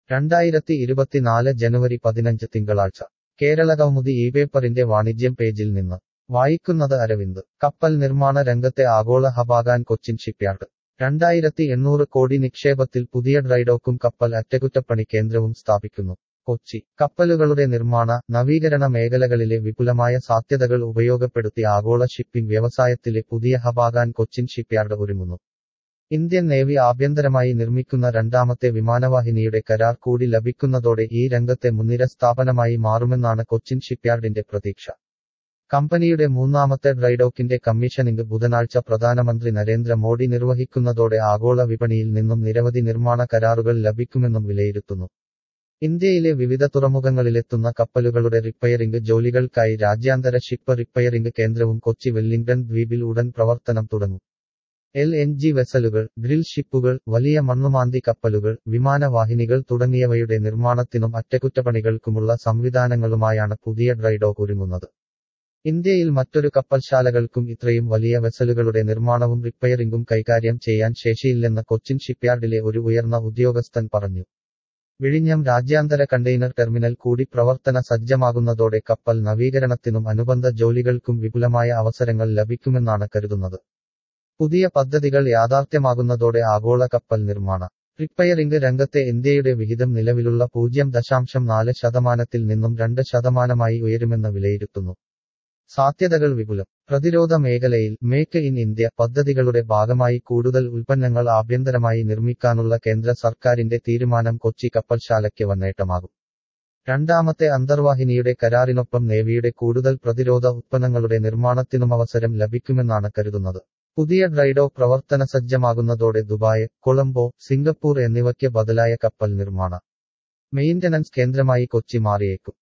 രണ്ടായിരത്തി ഇരുപത്തിനാല് ജനുവരി പതിനഞ്ച് തിങ്കളാഴ്ച കേരളകൗമുദി ഈ പേപ്പറിന്റെ വാണിജ്യം പേജിൽ നിന്ന് വായിക്കുന്നത് അരവിന്ദ് കപ്പൽ നിർമ്മാണ രംഗത്തെ ആഗോള ഹബാകാൻ കൊച്ചിൻ ഷിപ്പ്യാർഡ് രണ്ടായിരത്തി എണ്ണൂറ് കോടി നിക്ഷേപത്തിൽ പുതിയ ഡ്രൈഡോക്കും കപ്പൽ അറ്റകുറ്റപ്പണി കേന്ദ്രവും സ്ഥാപിക്കുന്നു കൊച്ചി കപ്പലുകളുടെ നിർമ്മാണ നവീകരണ മേഖലകളിലെ വിപുലമായ സാധ്യതകൾ ഉപയോഗപ്പെടുത്തി ആഗോള ഷിപ്പിംഗ് വ്യവസായത്തിലെ പുതിയ ഹബാകാൻ കൊച്ചിൻ ഷിപ്പ്യാർഡ് ഒരുങ്ങുന്നു ഇന്ത്യൻ നേവി ആഭ്യന്തരമായി നിർമ്മിക്കുന്ന രണ്ടാമത്തെ വിമാനവാഹിനിയുടെ കരാർ കൂടി ലഭിക്കുന്നതോടെ ഈ രംഗത്തെ മുൻനിര സ്ഥാപനമായി മാറുമെന്നാണ് കൊച്ചിൻ ഷിപ്പ്യാർഡിന്റെ പ്രതീക്ഷ കമ്പനിയുടെ മൂന്നാമത്തെ ഡ്രൈഡോക്കിന്റെ കമ്മീഷനിംഗ് ബുധനാഴ്ച പ്രധാനമന്ത്രി നരേന്ദ്ര മോഡി നിർവഹിക്കുന്നതോടെ ആഗോള വിപണിയിൽ നിന്നും നിരവധി നിർമ്മാണ കരാറുകൾ ലഭിക്കുമെന്നും വിലയിരുത്തുന്നു ഇന്ത്യയിലെ വിവിധ തുറമുഖങ്ങളിലെത്തുന്ന കപ്പലുകളുടെ റിപ്പയറിംഗ് ജോലികൾക്കായി രാജ്യാന്തര ഷിപ്പ് റിപ്പയറിംഗ് കേന്ദ്രവും കൊച്ചി വെല്ലിംഗ്ടൺ ദ്വീപിൽ ഉടൻ പ്രവർത്തനം തുടങ്ങും എൽ എൻ ജി വെസലുകൾ ഡ്രിൽ ഷിപ്പുകൾ വലിയ മണ്ണുമാന്തി കപ്പലുകൾ വിമാനവാഹിനികൾ തുടങ്ങിയവയുടെ നിർമ്മാണത്തിനും അറ്റകുറ്റപ്പണികൾക്കുമുള്ള സംവിധാനങ്ങളുമായാണ് പുതിയ ഡ്രൈഡോക്ക് ഒരുങ്ങുന്നത് ഇന്ത്യയിൽ മറ്റൊരു കപ്പൽശാലകൾക്കും ഇത്രയും വലിയ വെസലുകളുടെ നിർമ്മാണവും റിപ്പയറിംഗും കൈകാര്യം ചെയ്യാൻ ശേഷിയില്ലെന്ന് കൊച്ചിൻ ഷിപ്പ്യാർഡിലെ ഒരു ഉയർന്ന ഉദ്യോഗസ്ഥൻ പറഞ്ഞു വിഴിഞ്ഞം രാജ്യാന്തര കണ്ടെയ്നർ ടെർമിനൽ കൂടി പ്രവർത്തന സജ്ജമാകുന്നതോടെ കപ്പൽ നവീകരണത്തിനും അനുബന്ധ ജോലികൾക്കും വിപുലമായ അവസരങ്ങൾ ലഭിക്കുമെന്നാണ് കരുതുന്നത് പുതിയ പദ്ധതികൾ യാഥാർത്ഥ്യമാകുന്നതോടെ ആഗോള കപ്പൽ നിർമ്മാണ റിപ്പയറിംഗ് രംഗത്തെ ഇന്ത്യയുടെ വിഹിതം നിലവിലുള്ള പൂജ്യം ദശാംശം നാല് ശതമാനത്തിൽ നിന്നും രണ്ട് ശതമാനമായി ഉയരുമെന്ന് വിലയിരുത്തുന്നു സാധ്യതകൾ വിപുലം പ്രതിരോധ മേഖലയിൽ മേക്ക് ഇൻ ഇന്ത്യ പദ്ധതികളുടെ ഭാഗമായി കൂടുതൽ ഉൽപ്പന്നങ്ങൾ ആഭ്യന്തരമായി നിർമ്മിക്കാനുള്ള കേന്ദ്ര സർക്കാരിന്റെ തീരുമാനം കൊച്ചി കപ്പൽശാലയ്ക്ക് വന്നേട്ടമാകും രണ്ടാമത്തെ അന്തർവാഹിനിയുടെ കരാറിനൊപ്പം നേവിയുടെ കൂടുതൽ പ്രതിരോധ ഉത്പന്നങ്ങളുടെ നിർമ്മാണത്തിനും അവസരം ലഭിക്കുമെന്നാണ് കരുതുന്നത് പുതിയ ഡ്രൈഡോ പ്രവർത്തന സജ്ജമാകുന്നതോടെ ദുബായ് കൊളംബോ സിംഗപ്പൂർ എന്നിവയ്ക്ക് ബദലായ കപ്പൽ നിർമ്മാണ മെയിന്റനൻസ് കേന്ദ്രമായി കൊച്ചി മാറിയേക്കും